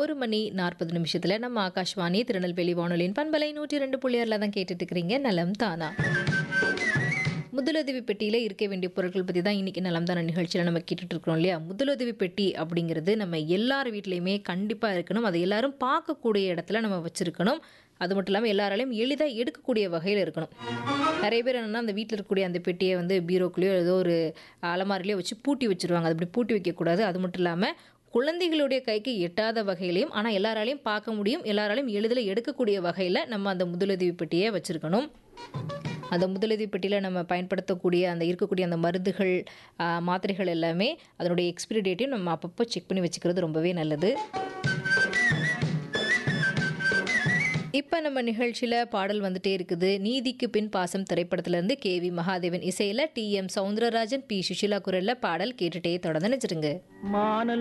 ஒரு மணி நாற்பது நிமிஷத்தில் நம்ம ஆகாஷ்வாணி திருநெல்வேலி வானொலியின் பண்பலை நூற்றி ரெண்டு புள்ளியாரில் தான் கேட்டுட்டு இருக்கிறீங்க நலம் தானா முதலுதவி பெட்டியில் இருக்க வேண்டிய பொருட்கள் பற்றி தான் இன்றைக்கி நலம் தான நிகழ்ச்சியில் நம்ம கேட்டுட்டு இருக்கிறோம் இல்லையா முதலுதவி பெட்டி அப்படிங்கிறது நம்ம எல்லார் வீட்லேயுமே கண்டிப்பாக இருக்கணும் அதை எல்லாரும் பார்க்கக்கூடிய இடத்துல நம்ம வச்சுருக்கணும் அது மட்டும் இல்லாமல் எல்லாராலையும் எளிதாக எடுக்கக்கூடிய வகையில் இருக்கணும் நிறைய பேர் என்னென்னா அந்த வீட்டில் இருக்கக்கூடிய அந்த பெட்டியை வந்து பீரோக்குள்ளேயோ ஏதோ ஒரு அலமாரிலையோ வச்சு பூட்டி வச்சுருவாங்க அது அப்படி பூட்டி வைக்கக்கூடாது அது மட்டும் இல்லாமல் குழந்தைகளுடைய கைக்கு எட்டாத வகையிலையும் ஆனால் எல்லாராலையும் பார்க்க முடியும் எல்லாராலையும் எளிதில் எடுக்கக்கூடிய வகையில் நம்ம அந்த முதலுதவி பெட்டியை வச்சுருக்கணும் அந்த முதலுதவி பெட்டியில் நம்ம பயன்படுத்தக்கூடிய அந்த இருக்கக்கூடிய அந்த மருந்துகள் ஆ, மாத்திரைகள் எல்லாமே அதனுடைய எக்ஸ்பிரி டேட்டையும் நம்ம அப்பப்போ செக் பண்ணி வச்சுக்கிறது ரொம்பவே நல்லது இப்போ நம்ம நிகழ்ச்சியில் பாடல் வந்துட்டே இருக்குது நீதிக்கு பின் பாசம் திரைப்படத்திலேருந்து கே வி மகாதேவன் இசையில் T M Soundararajan P Susheela குரலில் பாடல் கேட்டுட்டே தொடர்ந்து நினைச்சிருங்க மானல்